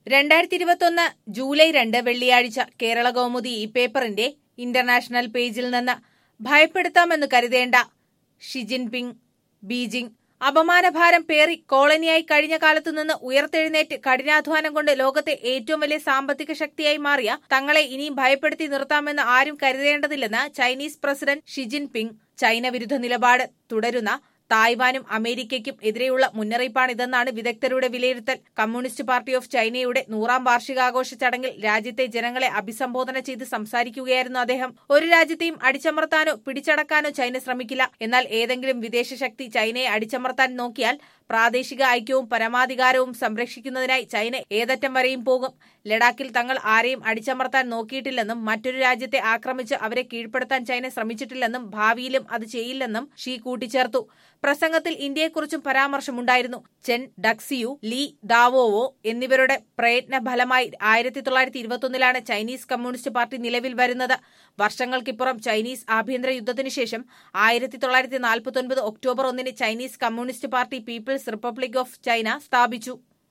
രണ്ടായിരത്തി ഇരുപത്തൊന്ന് ജൂലൈ രണ്ട് വെള്ളിയാഴ്ച കേരള കൗമുദി ഈ പേപ്പറിന്റെ ഇന്റർനാഷണൽ പേജിൽ നിന്ന് ഭയപ്പെടുത്താമെന്ന് കരുതേണ്ട ഷി ജിൻപിങ് ബീജിംഗ് അപമാനഭാരം പേറി കോളനിയായി കഴിഞ്ഞ കാലത്തു നിന്ന് ഉയർത്തെഴുന്നേറ്റ് കഠിനാധ്വാനം കൊണ്ട് ലോകത്തെ ഏറ്റവും വലിയ സാമ്പത്തിക ശക്തിയായി മാറിയ തങ്ങളെ ഇനിയും ഭയപ്പെടുത്തി നിർത്താമെന്ന് ആരും കരുതേണ്ടതില്ലെന്ന് Chinese president Xi Jinping China വിരുദ്ധ നിലപാട് തുടരുന്ന തായ്വാനും അമേരിക്കയ്ക്കും എതിരെയുള്ള മുന്നറിയിപ്പാണിതെന്നാണ് വിദഗ്ധരുടെ വിലയിരുത്തൽ കമ്മ്യൂണിസ്റ്റ് പാർട്ടി ഓഫ് ചൈനയുടെ നൂറാം വാർഷികാഘോഷ ചടങ്ങിൽ രാജ്യത്തെ ജനങ്ങളെ അഭിസംബോധന ചെയ്ത് സംസാരിക്കുകയായിരുന്നു അദ്ദേഹം ഒരു രാജ്യത്തെയും അടിച്ചമർത്താനോ പിടിച്ചടക്കാനോ ചൈന ശ്രമിക്കില്ല എന്നാൽ ഏതെങ്കിലും വിദേശ ശക്തി ചൈനയെ അടിച്ചമർത്താൻ നോക്കിയാൽ പ്രാദേശിക ഐക്യവും പരമാധികാരവും സംരക്ഷിക്കുന്നതിനായി ചൈന ഏതറ്റം വരെയും പോകും ലഡാക്കിൽ തങ്ങൾ ആരെയും അടിച്ചമർത്താൻ നോക്കിയിട്ടില്ലെന്നും മറ്റൊരു രാജ്യത്തെ ആക്രമിച്ച് അവരെ കീഴ്പ്പെടുത്താൻ ചൈന ശ്രമിച്ചിട്ടില്ലെന്നും ഭാവിയിലും അത് ചെയ്യില്ലെന്നും ഷീ കൂട്ടിച്ചേർത്തു പ്രസംഗത്തിൽ ഇന്ത്യയെക്കുറിച്ചും പരാമർശമുണ്ടായിരുന്നു ചെൻ ഡക്സിയു ലീ ദാവോവോ എന്നിവരുടെ പ്രയത്ന ഫലമായി ആയിരത്തി തൊള്ളായിരത്തി ഇരുപത്തൊന്നിലാണ് ചൈനീസ് കമ്മ്യൂണിസ്റ്റ് പാർട്ടി നിലവിൽ വരുന്നത് വർഷങ്ങൾക്കിപ്പുറം ചൈനീസ് ആഭ്യന്തര യുദ്ധത്തിനു ശേഷം ആയിരത്തി തൊള്ളായിരത്തി നാൽപ്പത്തൊൻപത് ഒക്ടോബർ ഒന്നിന് Chinese Communist Party People's Republic of China സ്ഥാപിച്ചു